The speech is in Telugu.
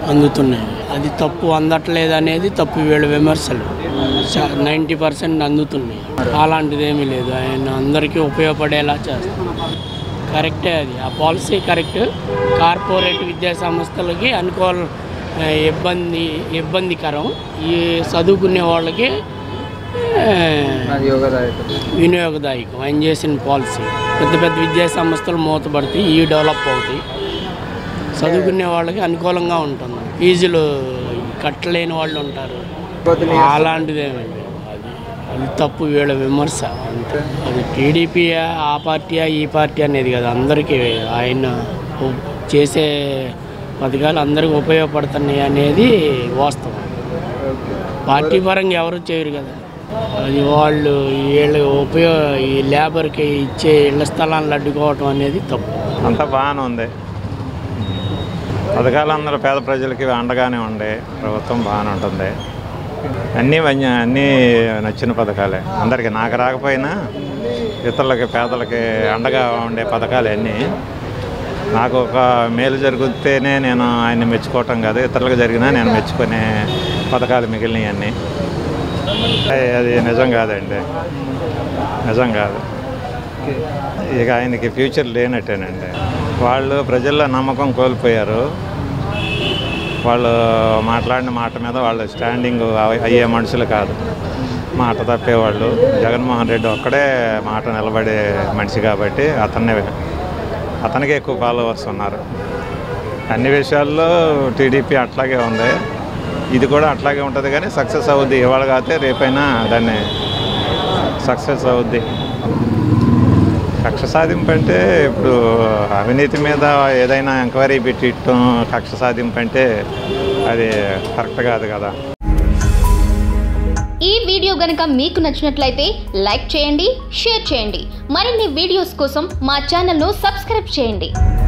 అందుతున్నాయి అది తప్పు అందట్లేదు అనేది తప్పు వీళ్ళ విమర్శలు నైంటీ పర్సెంట్ అందుతున్నాయి అలాంటిది ఏమీ లేదు ఆయన అందరికీ ఉపయోగపడేలా చేస్తారు కరెక్టే అది ఆ పాలసీ కరెక్ట్ కార్పొరేట్ విద్యా సంస్థలకి అనుకూల ఆ, ఇబ్బంది ఇబ్బందికరం ఈ చదువుకునే వాళ్ళకి ఆ, అది యోగదాయకం వినియోగదాయకం ఆయన చేసిన పాలసీ పెద్ద పెద్ద విద్యా సంస్థలు మూతపడతాయి ఈ డెవలప్ అవుతాయి చదువుకునే వాళ్ళకి అనుకూలంగా ఉంటుంది ఫీజులు కట్టలేని వాళ్ళు ఉంటారు పోతుంది అలాంటిది ఏమీ లేదు. అది అది తప్పు వీళ్ళ విమర్శ అంతే అది టీడీపీ ఆ పార్టీయా ఈ పార్టీ అనేది కదా అందరికీ ఆయన ఉ- చేసే పథకాలు అందరికీ ఉపయోగపడుతున్నాయి అనేది వాస్తవం పార్టీ పరంగా ఎవరు చేయరు కదా అది వాళ్ళు వీళ్ళు ఉపయోగ ఈ లేబర్కి ఇచ్చే ఇళ్ల స్థలాలను అడ్డుకోవటం అనేది తప్పు అంతా బాగానే ఉంది పథకాలు అందరూ పేద ప్రజలకి అండగానే ఉండే ప్రభుత్వం బాగానే ఉంటుంది అన్నీ వన్య అన్నీ నచ్చిన పథకాలే అందరికీ నాకు రాకపోయినా ఇతరులకి పేదలకి అండగా ఉండే పథకాలు అన్నీ నాకు ఒక మేలు జరిగితేనే నేను ఆయన్ని మెచ్చుకోవటం కాదు ఇతరులకు జరిగినా నేను మెచ్చుకునే పథకాలు మిగిలినవి అన్నీ అది నిజం కాదండి నిజం కాదు ఇక ఆయనకి ఫ్యూచర్ లేనట్టేనండి వాళ్ళు ప్రజల్లో నమ్మకం కోల్పోయారు వాళ్ళు మాట్లాడిన మాట మీద వాళ్ళు స్టాండింగ్ అవ- అయ్యే మనుషులు కాదు మాట తప్పేవాళ్ళు జగన్మోహన్ రెడ్డి ఒక్కడే మాట నిలబడే మనిషి కాబట్టి అతన్నే అతనికే ఎక్కువ ఫాలోవర్స్ ఉన్నారు అన్ని విషయాల్లో టీడీపీ అట్లాగే ఉంది ఇది కూడా అట్లాగే ఉంటుంది కానీ సక్సెస్ అవుద్ది ఇవాళ కాకపోతే రేపైనా దాన్ని సక్సెస్ అవుద్ది కక్ష సాధింపు అంటే ఇప్పుడు అవినీతి మీద ఏదైనా ఎంక్వైరీ పెట్టిట్టం కక్ష సాధింపు అంటే అది కరెక్ట్ కాదు కదా ఈ వీడియో గనక మీకు నచ్చినట్లయితే లైక్ చేయండి షేర్ చేయండి మరిన్ని వీడియోస్ కోసం మా ఛానల్ను సబ్స్క్రైబ్ చేయండి